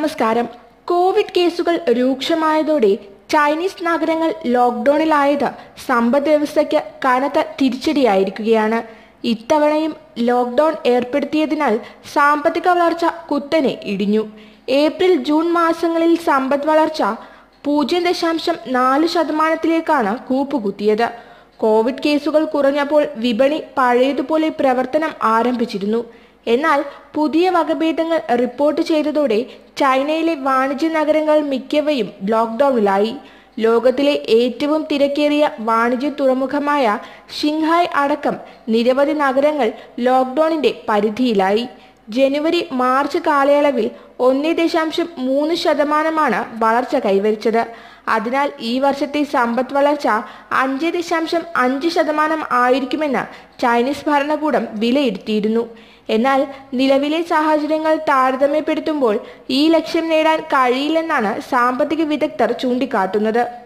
നമസ്കാരം കോവിഡ് കേസുകൾ രൂക്ഷമായതോടെ ചൈനീസ് നഗരങ്ങൾ ലോക്ക്ഡൌണിലായത് സമ്പദ് വ്യവസ്ഥയ്ക്ക് കനത്ത തിരിച്ചടിയായിരിക്കുകയാണ് ഇത്തവണയും ലോക്ക്ഡൌൺ ഏർപ്പെടുത്തിയതിനാൽ സാമ്പത്തിക വളർച്ച കുത്തനെ ഇടിഞ്ഞു ഏപ്രിൽ ജൂൺ മാസങ്ങളിൽ സമ്പദ് വളർച്ച പൂജ്യം ദശാംശം നാല് ശതമാനത്തിലേക്കാണ് കൂപ്പുകുത്തിയത് കോവിഡ് കേസുകൾ കുറഞ്ഞപ്പോൾ വിപണി പഴയതുപോലെ പ്രവർത്തനം ആരംഭിച്ചിരുന്നു എന്നാൽ പുതിയ വകഭേദങ്ങൾ റിപ്പോർട്ട് ചെയ്തതോടെ ചൈനയിലെ വാണിജ്യ നഗരങ്ങൾ മിക്കവയും ലോക്ക്ഡൌണിലായി ലോകത്തിലെ ഏറ്റവും തിരക്കേറിയ വാണിജ്യ തുറമുഖമായ ഷിങ്ഹായ് അടക്കം നിരവധി നഗരങ്ങൾ ലോക്ക്ഡൌണിന്റെ പരിധിയിലായി ജനുവരി മാർച്ച് കാലയളവിൽ ഒന്ന് ദശാംശം മൂന്ന് ശതമാനമാണ് വളർച്ച കൈവരിച്ചത് അതിനാൽ ഈ വർഷത്തെ സമ്പദ് വളർച്ച അഞ്ച് ദശാംശം അഞ്ച് ശതമാനം ആയിരിക്കുമെന്ന് ചൈനീസ് ഭരണകൂടം വിലയിരുത്തിയിരുന്നു എന്നാൽ നിലവിലെ സാഹചര്യങ്ങൾ താരതമ്യപ്പെടുത്തുമ്പോൾ ഈ ലക്ഷ്യം നേടാൻ കഴിയില്ലെന്നാണ് സാമ്പത്തിക വിദഗ്ധർ ചൂണ്ടിക്കാട്ടുന്നത്